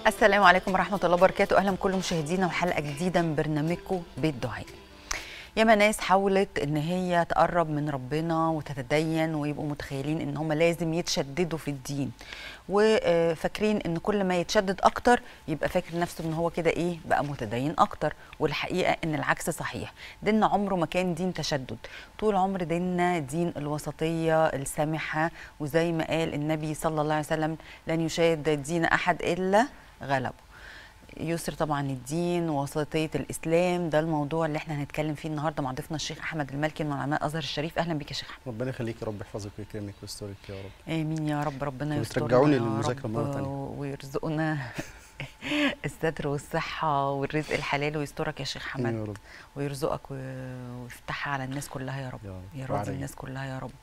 السلام عليكم ورحمة الله وبركاته أهلا بكل مشاهدينا وحلقة جديدة من برنامجكم بيت دعاء ياما ناس حاولت ان هي تقرب من ربنا وتتدين ويبقوا متخيلين ان هم لازم يتشددوا في الدين وفاكرين ان كل ما يتشدد اكتر يبقى فاكر نفسه ان هو كده ايه بقى متدين اكتر والحقيقه ان العكس صحيح ديننا عمره ما كان دين تشدد طول عمر ديننا دين الوسطيه السامحه وزي ما قال النبي صلى الله عليه وسلم لن يشاد دين احد الا غلبه يسر طبعا الدين وسطيه الاسلام ده الموضوع اللي احنا هنتكلم فيه النهارده مع ضيفنا الشيخ احمد المالكي من علماء الازهر الشريف اهلا بك يا شيخ احمد ربنا يخليك يا رب يحفظك ويكرمك ويسترك يا رب امين يا رب ربنا يسترنا وترجعوني يا للمذاكرة رب مرة تانية. ويرزقنا الستر والصحة والرزق الحلال ويسترك يا شيخ آمين حمد يا رب ويرزقك و- ويفتحها على الناس كلها يا رب يا رب يرضي وعليا. الناس كلها يا رب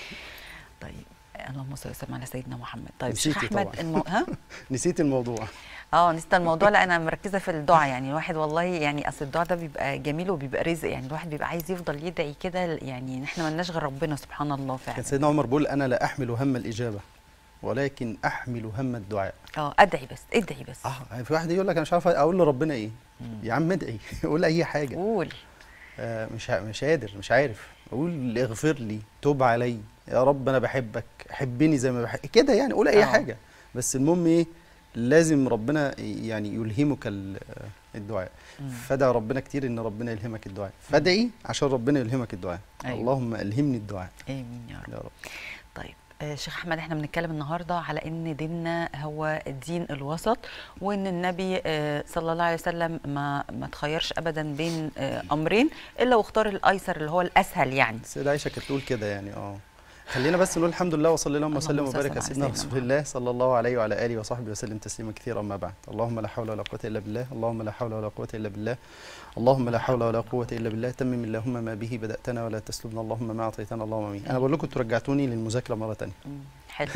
طيب اللهم صل وسلم على سيدنا محمد طيب شيخ نسيتي احمد طبعاً. المو... ها نسيت الموضوع اه نسيت الموضوع لا انا مركزه في الدعاء يعني الواحد والله يعني اصل الدعاء ده بيبقى جميل وبيبقى رزق يعني الواحد بيبقى عايز يفضل يدعي كده يعني احنا ملناش غير ربنا سبحان الله كان فعلا سيدنا عمر بيقول انا لا احمل هم الاجابه ولكن احمل هم الدعاء اه ادعي بس ادعي بس اه يعني في واحد يقول لك انا مش عارف اقول لربنا ايه يا عم ادعي قول اي حاجه قول آه مش ع- مش قادر مش عارف اقول اغفر لي توب علي يا رب انا بحبك حبني زي ما بحب كده يعني قول اي آه. حاجه بس المهم ايه لازم ربنا يعني يلهمك ال- الدعاء مم. فدع ربنا كتير ان ربنا يلهمك الدعاء فادعي عشان ربنا يلهمك الدعاء أيوة. اللهم الهمني الدعاء امين يا رب يا رب طيب آه، شيخ احمد احنا بنتكلم النهارده على ان ديننا هو الدين الوسط وان النبي آه، صلى الله عليه وسلم ما ما تخيرش ابدا بين آه، امرين الا واختار الايسر اللي هو الاسهل يعني السيدة عائشة كانت تقول كده يعني اه خلينا بس نقول الحمد لله وصلى اللهم وسلم اللهم صل وبارك على على سيدنا سيدنا رسول محمد. الله صلى الله عليه وعلى اله وصحبه وسلم تسليما كثيرا اما بعد اللهم لا حول ولا قوه الا بالله اللهم لا حول ولا قوه الا بالله اللهم لا حول ولا قوه الا بالله تمم اللهم ما به بداتنا ولا تسلبنا اللهم ما اعطيتنا اللهم امين انا بقول لكم انتوا رجعتوني للمذاكره مره ثانيه مم، حلو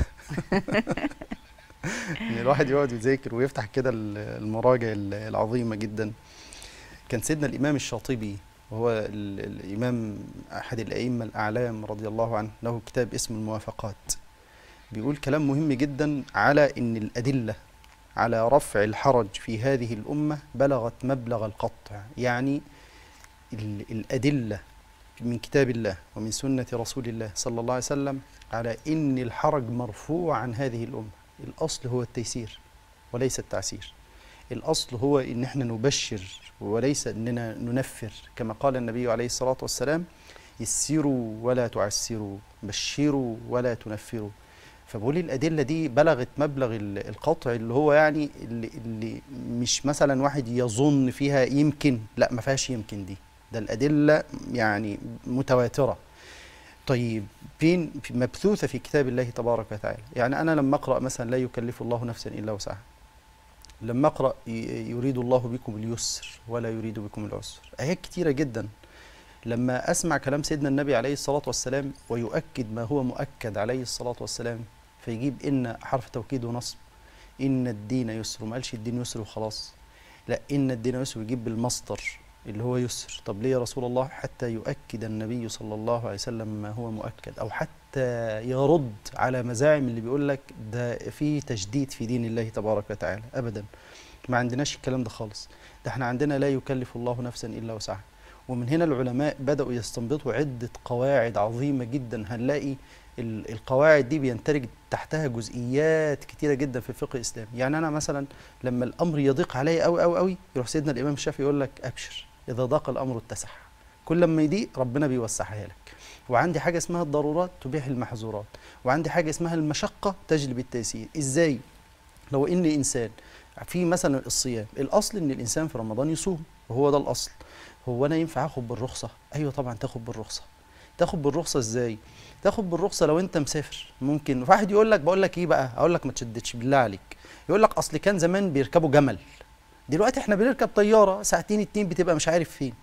ان الواحد يقعد يذاكر ويفتح كده ال- المراجع ال- العظيمه جدا كان سيدنا الامام الشاطبي وهو ال- الامام احد الائمه الاعلام رضي الله عنه له كتاب اسمه الموافقات بيقول كلام مهم جدا على ان الادله على رفع الحرج في هذه الامه بلغت مبلغ القطع يعني ال- الادله من كتاب الله ومن سنه رسول الله صلى الله عليه وسلم على ان الحرج مرفوع عن هذه الامه الاصل هو التيسير وليس التعسير الاصل هو ان احنا نبشر وليس اننا ننفر كما قال النبي عليه الصلاه والسلام يسروا ولا تعسروا بشروا ولا تنفروا فبقول الادله دي بلغت مبلغ ال- القطع اللي هو يعني اللي, اللي مش مثلا واحد يظن فيها يمكن لا ما فيهاش يمكن دي ده الادله يعني متواتره طيب فين في- مبثوثه في كتاب الله تبارك وتعالى يعني انا لما اقرا مثلا لا يكلف الله نفسا الا وسعها لما اقرا ي- يريد الله بكم اليسر ولا يريد بكم العسر ايات كتيره جدا لما اسمع كلام سيدنا النبي عليه الصلاه والسلام ويؤكد ما هو مؤكد عليه الصلاه والسلام فيجيب ان حرف توكيد ونصب ان الدين يسر ما قالش الدين يسر وخلاص لا ان الدين يسر ويجيب بالمصدر اللي هو يسر طب ليه يا رسول الله حتى يؤكد النبي صلى الله عليه وسلم ما هو مؤكد او حتى يرد على مزاعم اللي بيقول لك ده في تجديد في دين الله تبارك وتعالى ابدا ما عندناش الكلام ده خالص ده احنا عندنا لا يكلف الله نفسا الا وسعها ومن هنا العلماء بداوا يستنبطوا عده قواعد عظيمه جدا هنلاقي ال- القواعد دي بيندرج تحتها جزئيات كتيره جدا في الفقه الاسلامي يعني انا مثلا لما الامر يضيق عليا قوي قوي قوي يروح سيدنا الامام الشافعي يقول لك ابشر اذا ضاق الامر اتسع كل لما يضيق ربنا بيوسعها لك وعندي حاجه اسمها الضرورات تبيح المحظورات وعندي حاجه اسمها المشقه تجلب التيسير ازاي لو ان انسان في مثلا الصيام الاصل ان الانسان في رمضان يصوم وهو ده الاصل هو انا ينفع اخد بالرخصه ايوه طبعا تاخد بالرخصه تاخد بالرخصه ازاي تاخد بالرخصه لو انت مسافر ممكن واحد يقول لك بقول لك ايه بقى اقول لك ما تشددش بالله عليك يقول لك اصل كان زمان بيركبوا جمل دلوقتي احنا بنركب طياره ساعتين اتنين بتبقى مش عارف فين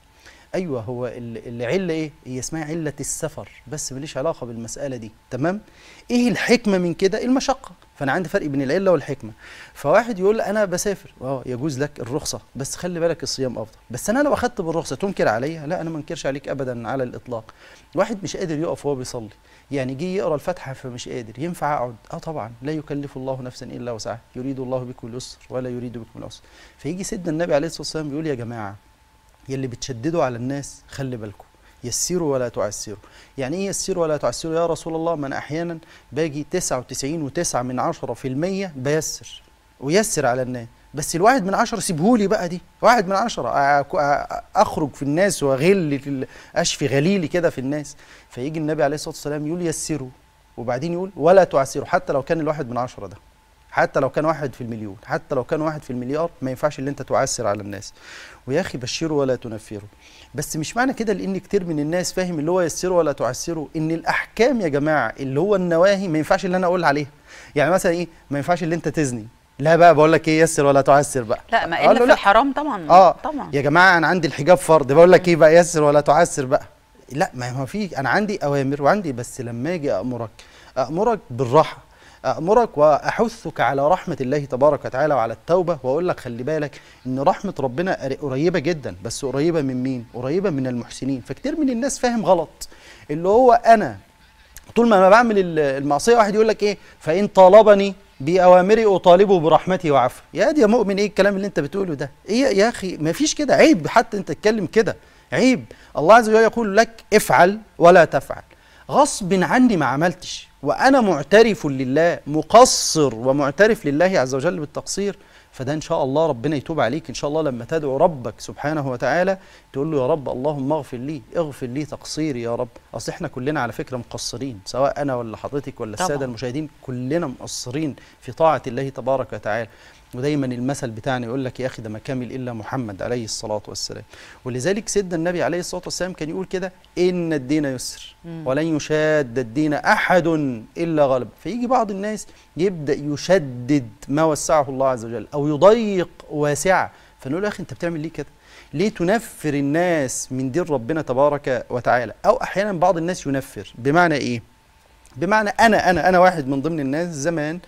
ايوه هو ال- العله ايه هي اسمها عله السفر بس ماليش علاقه بالمساله دي تمام ايه الحكمه من كده المشقه فانا عندي فرق بين العله والحكمه فواحد يقول انا بسافر اه يجوز لك الرخصه بس خلي بالك الصيام افضل بس انا لو اخدت بالرخصه تنكر عليا لا انا ما انكرش عليك ابدا على الاطلاق واحد مش قادر يقف وهو بيصلي يعني جه يقرا الفاتحه فمش قادر ينفع اقعد اه طبعا لا يكلف الله نفسا الا وسعها يريد الله بكم اليسر ولا يريد بكم العسر فيجي سيدنا النبي عليه الصلاه والسلام بيقول يا جماعه يلي بتشددوا على الناس خلي بالكم يسروا ولا تعسروا يعني ايه يسروا ولا تعسروا يا رسول الله ما انا احيانا باجي 99 و9 من عشرة في المية بيسر ويسر على الناس بس الواحد من عشرة سيبهولي بقى دي واحد من عشرة أ- أ- أخرج في الناس وأغل في ال- أشفي غليلي كده في الناس فيجي النبي عليه الصلاة والسلام يقول يسروا وبعدين يقول ولا تعسروا حتى لو كان الواحد من عشرة ده حتى لو كان واحد في المليون حتى لو كان واحد في المليار ما ينفعش اللي انت تعسر على الناس ويا اخي بشروا ولا تنفروا بس مش معنى كده لان كتير من الناس فاهم اللي هو يسروا ولا تعسروا ان الاحكام يا جماعه اللي هو النواهي ما ينفعش اللي انا اقول عليها يعني مثلا ايه ما ينفعش اللي انت تزني لا بقى بقول لك ايه يسر ولا تعسر بقى لا ما أقول الا له في لا. الحرام طبعا اه طبعا يا جماعه انا عندي الحجاب فرض بقول لك ايه بقى يسر ولا تعسر بقى لا ما هو في انا عندي اوامر وعندي بس لما اجي امرك امرك بالراحه امرك واحثك على رحمه الله تبارك وتعالى وعلى التوبه واقول لك خلي بالك ان رحمه ربنا قر- قريبه جدا بس قريبه من مين قريبه من المحسنين فكتير من الناس فاهم غلط اللي هو انا طول ما انا بعمل ال- المعصيه واحد يقول لك ايه فان طالبني باوامري اطالبه برحمتي وعفو يا دي يا مؤمن ايه الكلام اللي انت بتقوله ده ايه يا اخي ما فيش كده عيب حتى انت تتكلم كده عيب الله عز وجل يقول لك افعل ولا تفعل غصب عني ما عملتش وانا معترف لله مقصر ومعترف لله عز وجل بالتقصير فده ان شاء الله ربنا يتوب عليك ان شاء الله لما تدعو ربك سبحانه وتعالى تقول له يا رب اللهم اغفر لي اغفر لي تقصيري يا رب اصل احنا كلنا على فكره مقصرين سواء انا ولا حضرتك ولا الساده طبعاً. المشاهدين كلنا مقصرين في طاعه الله تبارك وتعالى ودايما المثل بتاعنا يقول لك يا اخي ده ما كامل الا محمد عليه الصلاه والسلام ولذلك سيدنا النبي عليه الصلاه والسلام كان يقول كده ان الدين يسر مم. ولن يشاد الدين احد الا غلب فيجي بعض الناس يبدا يشدد ما وسعه الله عز وجل او يضيق واسعه فنقول له يا اخي انت بتعمل ليه كده ليه تنفر الناس من دين ربنا تبارك وتعالى او احيانا بعض الناس ينفر بمعنى ايه بمعنى انا انا انا واحد من ضمن الناس زمان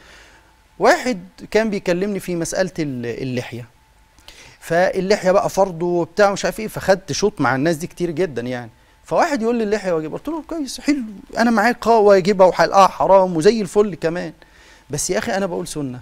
واحد كان بيكلمني في مساله ال- اللحيه فاللحيه بقى فرض وبتاع مش عارف ايه فخدت شوط مع الناس دي كتير جدا يعني فواحد يقول لي اللحيه واجب قلت له كويس حلو انا معاك اه واجبها وحلقها حرام وزي الفل كمان بس يا اخي انا بقول سنه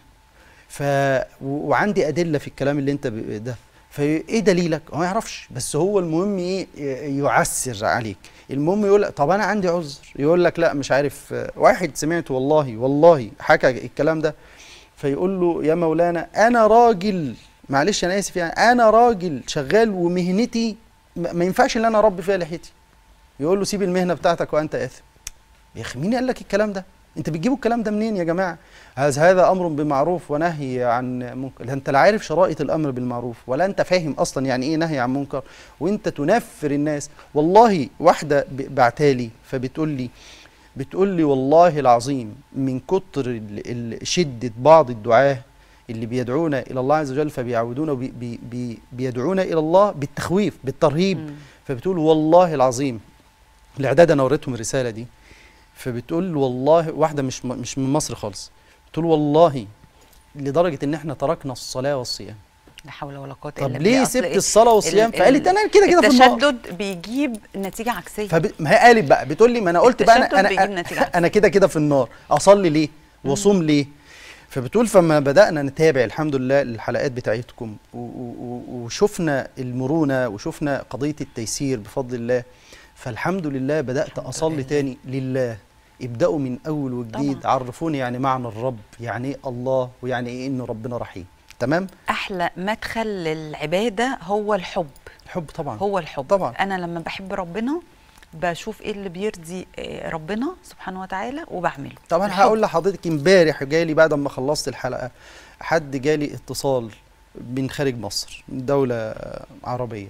ف و- وعندي ادله في الكلام اللي انت ب- ده فايه دليلك هو ما يعرفش بس هو المهم ايه ي- يعسر عليك المهم يقول طب انا عندي عذر يقول لك لا مش عارف آه، واحد سمعت والله والله حكى الكلام ده فيقول له يا مولانا انا راجل معلش انا اسف يعني انا راجل شغال ومهنتي م- ما ينفعش ان انا اربي فيها لحيتي يقول له سيب المهنه بتاعتك وانت اثم يا اخي مين قال لك الكلام ده انت بتجيبوا الكلام ده منين يا جماعه هذا هذا امر بمعروف ونهي عن منكر لا انت لا عارف شرائط الامر بالمعروف ولا انت فاهم اصلا يعني ايه نهي عن منكر وانت تنفر الناس والله واحده ب- بعتالي فبتقول لي بتقول لي والله العظيم من كتر ال- ال- شده بعض الدعاه اللي بيدعون الى الله عز وجل فبيعودون بي بي بي بيدعون الى الله بالتخويف بالترهيب مم. فبتقول والله العظيم الاعداد انا وريتهم الرساله دي فبتقول والله واحده مش م- مش من مصر خالص بتقول والله لدرجه ان احنا تركنا الصلاه والصيام لا حول ولا قوه طب الا ليه بالله. أصل سبت إيه؟ الصلاه والصيام ال- فقالت ال- انا كده كده في النار التشدد بيجيب نتيجه عكسيه فب... ما هي قالت بقى بتقول لي ما انا قلت بقى التشدد انا بيجيب انا, نتيجة أنا كده كده في النار اصلي ليه واصوم ليه فبتقول فما بدانا نتابع الحمد لله الحلقات بتاعتكم و- و- و- وشفنا المرونه وشفنا قضيه التيسير بفضل الله فالحمد لله بدات الحمد اصلي لله. تاني لله ابداوا من اول وجديد طبعاً. عرفوني يعني معنى الرب يعني ايه الله ويعني ايه انه ربنا رحيم تمام احلى مدخل للعباده هو الحب الحب طبعا هو الحب طبعاً. انا لما بحب ربنا بشوف ايه اللي بيرضي آه، ربنا سبحانه وتعالى وبعمله طبعا الحب. هقول لحضرتك امبارح جالي بعد ما خلصت الحلقه حد جالي اتصال من خارج مصر من دوله آه، عربيه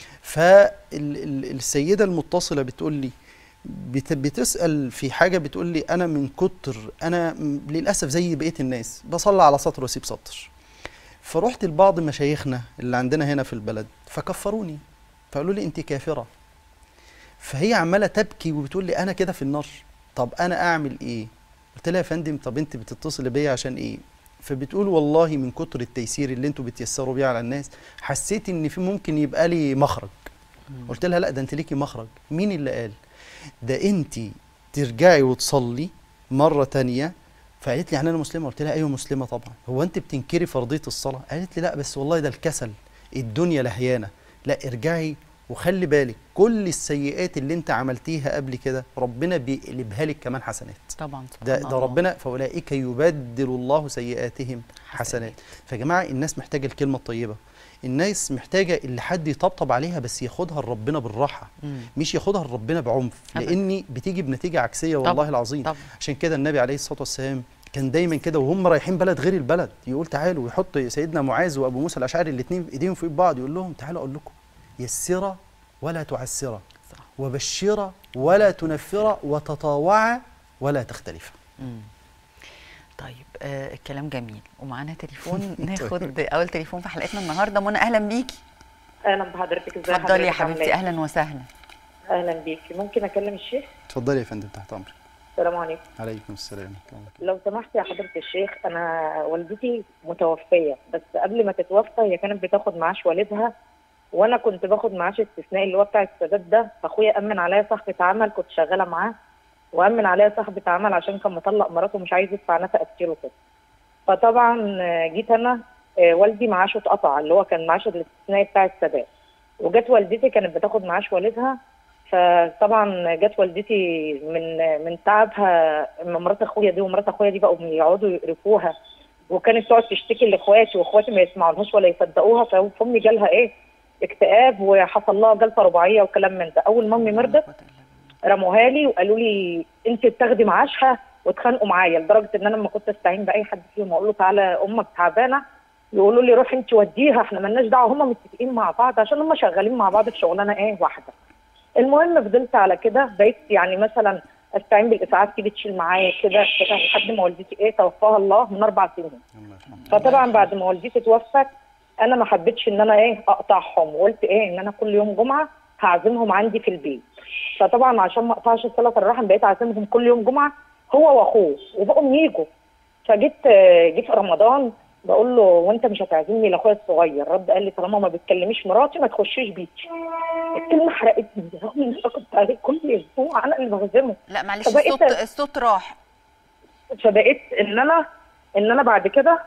فالسيده المتصله بتقول لي بت- بتسال في حاجه بتقول لي انا من كتر انا م- للاسف زي بقيه الناس بصلي على سطر واسيب سطر فرحت لبعض مشايخنا اللي عندنا هنا في البلد فكفروني فقالوا لي انت كافره فهي عماله تبكي وبتقول لي انا كده في النار طب انا اعمل ايه قلت لها يا فندم طب انت بتتصل بيا عشان ايه فبتقول والله من كتر التيسير اللي انتوا بتيسروا بيه على الناس حسيت ان في ممكن يبقى لي مخرج قلت لها لا ده انت ليكي مخرج مين اللي قال ده انت ترجعي وتصلي مره تانية فقالت لي يعني انا مسلمه قلت لها ايوه مسلمه طبعا هو انت بتنكري فرضيه الصلاه قالت لي لا بس والله ده الكسل الدنيا لهيانه لا ارجعي وخلي بالك كل السيئات اللي انت عملتيها قبل كده ربنا بيقلبها لك كمان حسنات طبعا ده سبحان ده الله. ربنا فاولئك يبدل الله سيئاتهم حسنات فيا جماعه الناس محتاجه الكلمه الطيبه الناس محتاجه اللي حد يطبطب عليها بس ياخدها لربنا بالراحه مم. مش ياخدها لربنا بعنف أبداً. لان بتيجي بنتيجه عكسيه والله طبعاً، العظيم طبعاً. عشان كده النبي عليه الصلاه والسلام كان دايما كده وهم رايحين بلد غير البلد يقول تعالوا ويحط سيدنا معاذ وابو موسى الاشعري الاثنين ايديهم في إيد بعض يقول لهم تعالوا اقول لكم يسرا ولا تعسرا صح. وبشرا ولا تنفرا وتطاوعا ولا تختلفا مم. طيب آه الكلام جميل ومعانا تليفون ناخد اول تليفون في حلقتنا النهارده منى اهلا بيكي اهلا بحضرتك ازي اتفضلي يا حضرتك عاملة حبيبتي إيه؟ اهلا وسهلا اهلا بيكي ممكن اكلم الشيخ اتفضلي يا فندم تحت امرك السلام عليكم عليكم السلام لو سمحت يا حضره الشيخ انا والدتي متوفيه بس قبل ما تتوفى هي كانت بتاخد معاش والدها وانا كنت باخد معاش استثنائي اللي هو بتاع السداد ده فاخويا امن عليا صاحبه عمل كنت شغاله معاه وامن عليا صاحبه عمل عشان كان مطلق مراته ومش عايز يدفع نفقه كتير وكده فطبعا آه، جيت انا آه، والدي معاشه اتقطع اللي هو كان معاش الاستثنائي بتاع السداد وجت والدتي كانت بتاخد معاش والدها فطبعا جت والدتي من من تعبها اما مرات اخويا دي ومرات اخويا دي بقوا يقعدوا يقرفوها وكانت تقعد تشتكي لاخواتي واخواتي ما يسمعولهاش ولا يصدقوها فامي جالها ايه اكتئاب وحصل لها جلطه رباعيه وكلام من ده اول ما امي مرضت رموها لي وقالوا لي انت بتاخدي معاشها واتخانقوا معايا لدرجه ان انا لما كنت استعين باي حد فيهم اقول له تعالى امك تعبانه يقولوا لي روح انت وديها احنا مالناش دعوه هم متفقين مع بعض عشان هم شغالين مع بعض في شغلانه ايه واحده المهم فضلت على كده بقيت يعني مثلا استعين بالاسعاف تيجي تشيل معايا كده كده لحد ما والدتي ايه توفاها الله من اربع سنين فطبعا بعد ما والدتي توفت انا ما حبيتش ان انا ايه اقطعهم وقلت ايه ان انا كل يوم جمعه هعزمهم عندي في البيت فطبعا عشان ما اقطعش صله الرحم بقيت اعزمهم كل يوم جمعه هو واخوه وبقوا يجوا فجيت آه، جيت في رمضان بقول له وانت مش هتعزمني لاخويا الصغير رد قال لي طالما ما بتكلميش مراتي ما تخشيش بيتي الكلمه حرقتني رغم ان انا كنت عليه كل اسبوع انا اللي بخزمه لا معلش فبقيت- الصوت الصوت راح فبقيت ان انا ان انا بعد كده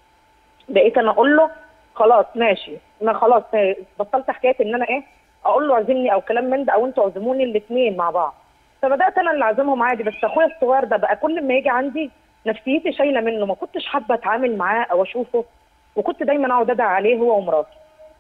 بقيت انا اقول له خلاص ماشي ما خلاص آه، بطلت حكايه ان انا ايه اقول له اعزمني او كلام من ده او انتوا اعزموني الاثنين مع بعض فبدات انا اللي اعزمهم عادي بس اخويا الصغير ده بقى كل ما يجي عندي نفسيتي شايله منه ما كنتش حابه اتعامل معاه او اشوفه وكنت دايما اقعد ادعي عليه هو ومراته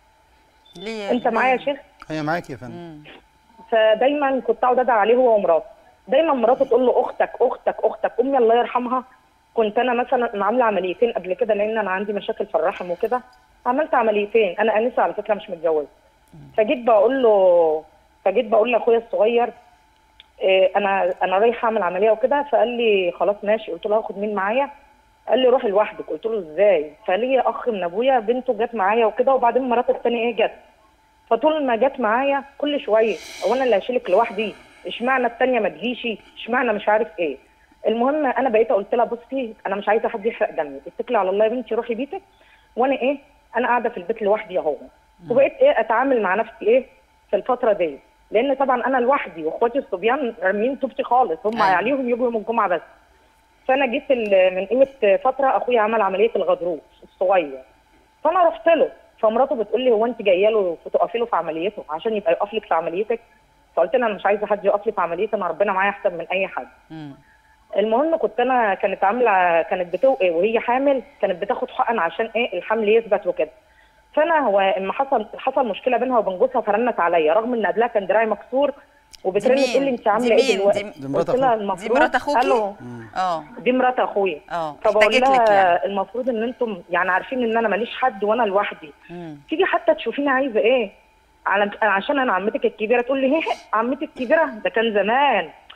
ليه انت معايا يا ليه؟ شيخ هي معاك يا فندم مم. فدايما كنت اقعد ادعي عليه هو ومراته دايما مراته تقول له اختك اختك اختك امي الله يرحمها كنت انا مثلا عامله عمليتين قبل كده لان انا عندي مشاكل في الرحم وكده عملت عمليتين انا انسه على فكره مش متجوزه فجيت بقول له فجيت بقول لاخويا الصغير إيه انا انا رايحه اعمل عمليه وكده فقال لي خلاص ماشي قلت له هاخد مين معايا قال لي روحي لوحدك قلت له ازاي فلي اخ من ابويا بنته جت معايا وكده وبعدين مرات الثانيه ايه جت فطول ما جت معايا كل شويه هو انا اللي هشيلك لوحدي اشمعنى الثانيه ما تجيش اشمعنى مش عارف ايه المهم انا بقيت قلت لها بصي انا مش عايزه حد يحرق دمي اتكلي على الله يا بنتي روحي بيتك وانا ايه انا قاعده في البيت لوحدي اهو وبقيت ايه اتعامل مع نفسي ايه في الفتره دي لان طبعا انا لوحدي واخواتي الصبيان رامين طوبتي خالص هم أيوة. عليهم يجوا يوم الجمعه بس فانا جيت ال- من قيمه فتره اخويا عمل عمليه الغضروف الصغير فانا رحت له فمراته بتقول لي هو انت جايه له تقفي له في عمليته عشان يبقى يقف لك في عمليتك فقلت لها انا مش عايزه حد يقف لي في عمليتي انا ربنا معايا احسن من اي حد مم. المهم كنت انا كانت عامله كانت بتوقي وهي حامل كانت بتاخد حقن عشان ايه الحمل يثبت وكده فانا هو اما حصل حصل مشكله بينها وبين جوزها فرنت عليا رغم ان قبلها كان دراعي مكسور وبترن دي تقول لي مين؟ انت عامله دي ايه مين؟ دلوقتي دي- دي مرات قلت لها أخوك. المفروض دي مرات أخوكي؟ الو اه دي مرات اخويا اه فبقول احتاجت لك لها يعني المفروض ان انتم يعني عارفين ان انا ماليش حد وانا لوحدي مم. تيجي حتى تشوفيني عايزه ايه على عشان انا عمتك الكبيره تقول لي هي عمتك الكبيره ده كان زمان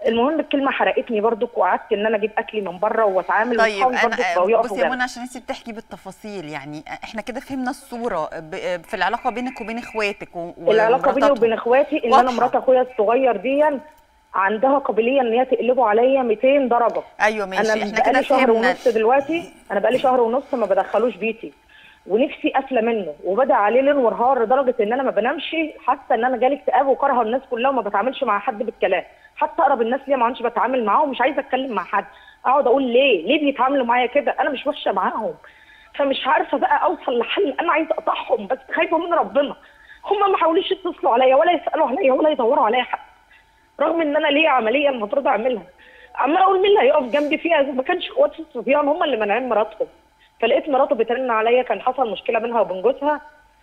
المهم الكلمه حرقتني برضك وقعدت ان انا اجيب اكلي من بره واتعامل طيب وأصحابي برضك انا بقوا يقفوا بصي يا جنبي. منى عشان انت بتحكي بالتفاصيل يعني احنا كده فهمنا الصوره ب- في العلاقه بينك وبين اخواتك و- العلاقه بيني ومراتاتهم. وبين اخواتي ان انا واضحة. مرات اخويا الصغير دي عندها قابليه ان هي تقلبه عليا 200 درجه ايوه ماشي انا احنا كده بقالي شهر فهمنا ونص دلوقتي انا بقالي شهر ونص ما بدخلوش بيتي ونفسي قافله منه وبدا عليه ليل ونهار لدرجه ان انا ما بنامش حاسه ان انا جالي اكتئاب وكارهه الناس كلها وما بتعاملش مع حد بالكلام حتى اقرب الناس ليا ما عادش بتعامل معاهم ومش عايزه اتكلم مع حد اقعد اقول ليه ليه بيتعاملوا معايا كده انا مش وحشه معاهم فمش عارفه بقى اوصل لحل انا عايزه اقطعهم بس خايفه من ربنا هم ما حاولوش يتصلوا عليا ولا يسالوا عليا ولا يدوروا عليا حتى رغم ان انا ليا عمليه المفروض اعملها عمال اقول مين اللي هيقف جنبي فيها اذا ما كانش اخواتي الصبيان هم اللي مانعين مراتهم فلقيت مراته بترن عليا كان حصل مشكله بينها وبين جوزها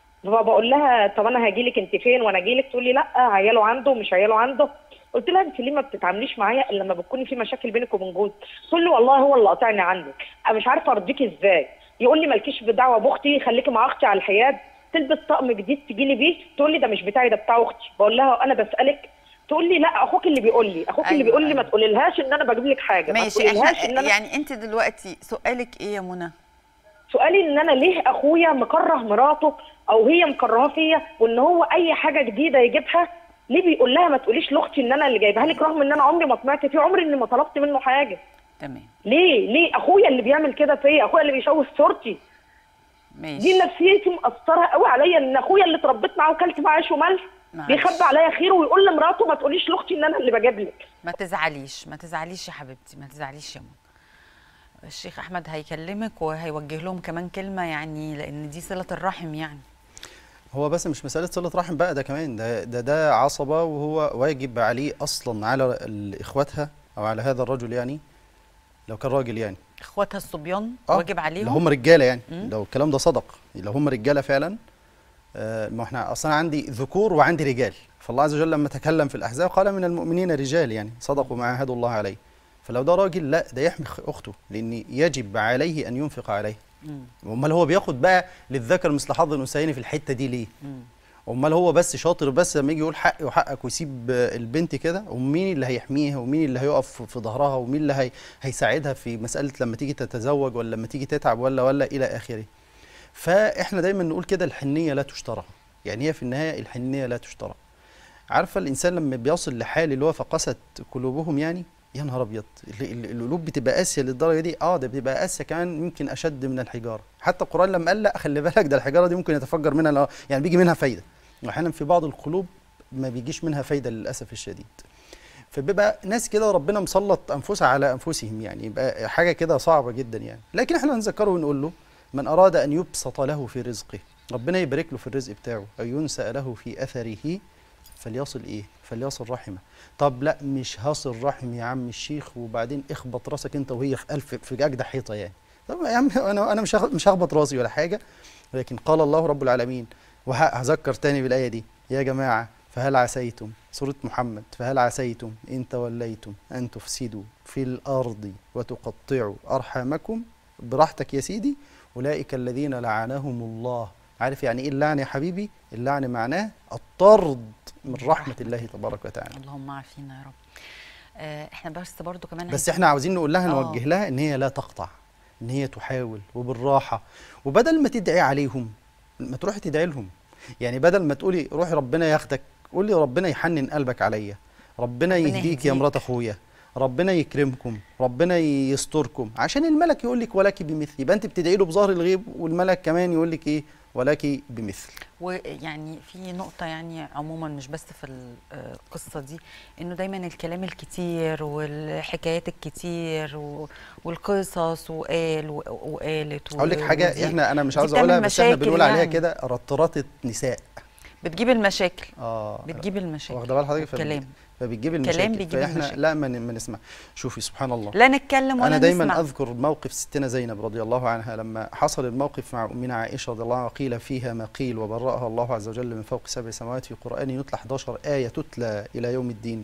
فبقول لها طب انا هاجي لك انت فين وانا اجي لك تقول لي لا عياله عنده مش عياله عنده قلت لها انت ليه ما بتتعامليش معايا الا لما بتكوني في مشاكل بينك وبين جوزك تقول لي والله هو اللي قاطعني عنك انا مش عارفه ارضيكي ازاي يقول لي مالكيش بدعوه باختي خليكي مع اختي على الحياد تلبس طقم جديد تجي لي بيه تقول لي ده مش بتاعي ده بتاع اختي بقول لها انا بسالك تقول لي لا اخوك اللي بيقول لي اخوك اللي أيوة، بيقول لي ما أيوة. تقولي لهاش ان انا بجيب لك حاجه ما ماشي تقوليلهاش ان احنا انا يعني انت دلوقتي سؤالك ايه يا منى سؤالي ان انا ليه اخويا مكره مراته او هي مكرهاه فيا وان هو اي حاجه جديده يجيبها ليه بيقول لها ما تقوليش لاختي ان انا اللي جايبها لك رغم ان انا عمري ما طمعت فيه عمري اني ما طلبت منه حاجه تمام ليه ليه اخويا اللي بيعمل كده فيا اخويا اللي بيشوه صورتي ماشي دي نفسيتي مأثره قوي عليا ان اخويا اللي اتربيت معاه وكلت معاه عيش وملح معلش. بيخبي عليا خير ويقول لمراته ما تقوليش لاختي ان انا اللي بجيب لك ما تزعليش ما تزعليش يا حبيبتي ما تزعليش يا منى الشيخ احمد هيكلمك وهيوجه لهم كمان كلمه يعني لان دي صله الرحم يعني هو بس مش مسألة صلة رحم بقى ده كمان ده ده, ده عصبة وهو واجب عليه أصلا على ال- إخواتها أو على هذا الرجل يعني لو كان راجل يعني اخواتها الصبيان آه، واجب عليهم لو هم رجالة يعني مم. لو الكلام ده صدق لو هم رجالة فعلا آه، ما احنا أصلا عندي ذكور وعندي رجال فالله عز وجل لما تكلم في الأحزاب قال من المؤمنين رجال يعني صدقوا ما عاهدوا الله عليه فلو ده راجل لا ده يحمي أخته لأن يجب عليه أن ينفق عليه مم. امال هو بياخد بقى للذكر مثل حظ الانثيين في الحته دي ليه مم. امال هو بس شاطر بس لما يجي يقول حقي وحقك ويسيب البنت كده ومين اللي هيحميها ومين اللي هيقف في ظهرها ومين اللي هي هيساعدها في مساله لما تيجي تتزوج ولا لما تيجي تتعب ولا ولا الى اخره فاحنا دايما نقول كده الحنيه لا تشترى يعني هي في النهايه الحنيه لا تشترى عارفه الانسان لما بيصل لحال اللي هو فقست قلوبهم يعني يا نهار ابيض ال- ال- القلوب بتبقى قاسيه للدرجه دي اه ده بتبقى قاسيه كمان يمكن اشد من الحجاره حتى القران لما قال لا خلي بالك ده الحجاره دي ممكن يتفجر منها الأ- يعني بيجي منها فايده واحيانا في بعض القلوب ما بيجيش منها فايده للاسف الشديد فبيبقى ناس كده ربنا مسلط انفسها على انفسهم يعني يبقى حاجه كده صعبه جدا يعني لكن احنا نذكره ونقول له من اراد ان يبسط له في رزقه ربنا يبارك له في الرزق بتاعه او ينسأ له في اثره فليصل ايه فليصل رحمه طب لا مش هصل رحم يا عم الشيخ وبعدين اخبط راسك انت وهي في الف في اجدع حيطه يعني طب يا عم انا انا مش هخ- مش هخبط راسي ولا حاجه ولكن قال الله رب العالمين وهذكر تاني بالايه دي يا جماعه فهل عسيتم سوره محمد فهل عسيتم ان توليتم ان تفسدوا في الارض وتقطعوا ارحامكم براحتك يا سيدي اولئك الذين لعنهم الله عارف يعني ايه اللعن يا حبيبي اللعن معناه الطرد من رحمه الله تبارك وتعالى اللهم عافينا يا رب آه احنا بس برضو كمان بس عايزين- احنا عاوزين نقول لها آه. نوجه لها ان هي لا تقطع ان هي تحاول وبالراحه وبدل ما تدعي عليهم ما تروحي تدعي لهم يعني بدل ما تقولي روحي ربنا ياخدك قولي ربنا يحنن قلبك عليا ربنا ربنا يهديك يا يهديك. مرات اخويا ربنا يكرمكم ربنا يستركم عشان الملك يقول لك ولك بمثل يبقى انت بتدعي له بظهر الغيب والملك كمان يقول لك ايه ولك بمثل ويعني في نقطة يعني عموما مش بس في ال- آه، القصة دي انه دايما الكلام الكتير والحكايات الكتير و- والقصص وقال و- وقالت و- اقول لك حاجه ودي احنا انا مش دي عاوز بتعمل اقولها بس احنا مشاكل بنقول عليها يعني. كده رطرطه نساء بتجيب المشاكل اه بتجيب المشاكل واخده بال حضرتك فبت- كلام فبتجيب كلام المشاكل بيجيب فاحنا المشاكل. لا ما ن- ما نسمع شوفي سبحان الله لا نتكلم ولا انا دايما نسمع اذكر موقف ستنا زينب رضي الله عنها لما حصل الموقف مع امنا عائشه رضي الله عنها قيل فيها ما قيل وبرأها الله عز وجل من فوق سبع سماوات في قران يتلى 11 ايه تتلى الى يوم الدين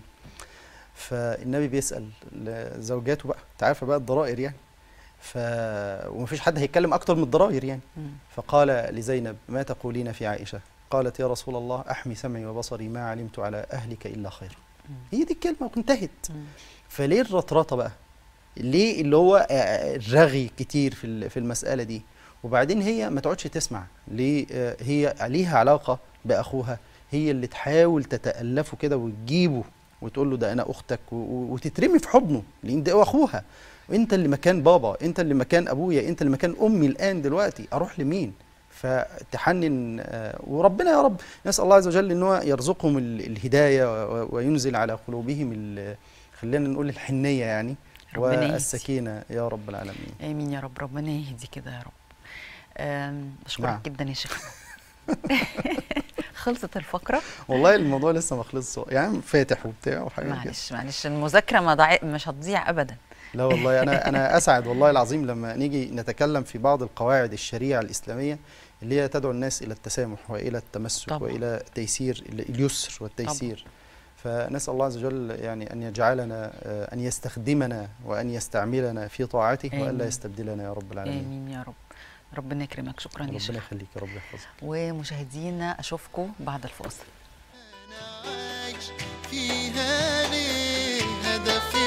فالنبي بيسال زوجاته بقى انت عارفه بقى الضرائر يعني ف ومفيش حد هيتكلم اكتر من الضرائر يعني مم. فقال لزينب ما تقولين في عائشه قالت يا رسول الله احمي سمعي وبصري ما علمت على اهلك الا خيرا هي دي الكلمه وانتهت فليه الرطرطه بقى ليه اللي هو آه، الرغي كتير في ال- في المساله دي وبعدين هي ما تقعدش تسمع ليه آه، هي ليها علاقه باخوها هي اللي تحاول تتالفه كده وتجيبه وتقول له ده انا اختك و- و- وتترمي في حضنه لان ده هو اخوها انت اللي مكان بابا انت اللي مكان ابويا انت اللي مكان امي الان دلوقتي اروح لمين فتحنن آه، وربنا يا رب نسال الله عز وجل ان هو يرزقهم ال- الهدايه و- وينزل على قلوبهم ال- خلينا نقول الحنيه يعني ربنا يهدي. والسكينه يا رب العالمين امين يا رب ربنا يهدي كده يا رب أم، بشكرك نعم. جدا يا شيخ خلصت الفقره والله الموضوع لسه ما خلصش يعني فاتح وبتاع وحاجات كده معلش معلش المذاكره ما ضاع مش هتضيع ابدا لا والله انا انا اسعد والله العظيم لما نيجي نتكلم في بعض القواعد الشريعه الاسلاميه اللي هي تدعو الناس الى التسامح والى التمسك طبعا. والى تيسير اليسر والتيسير فنسال الله عز وجل يعني ان يجعلنا آه، ان يستخدمنا وان يستعملنا في طاعته آمين. والا يستبدلنا يا رب العالمين امين يا رب ربنا يكرمك شكرا يا ربنا شيخ يخليك يا رب يحفظك ومشاهدينا اشوفكم بعد الفاصل عايش فيها ليه هدفي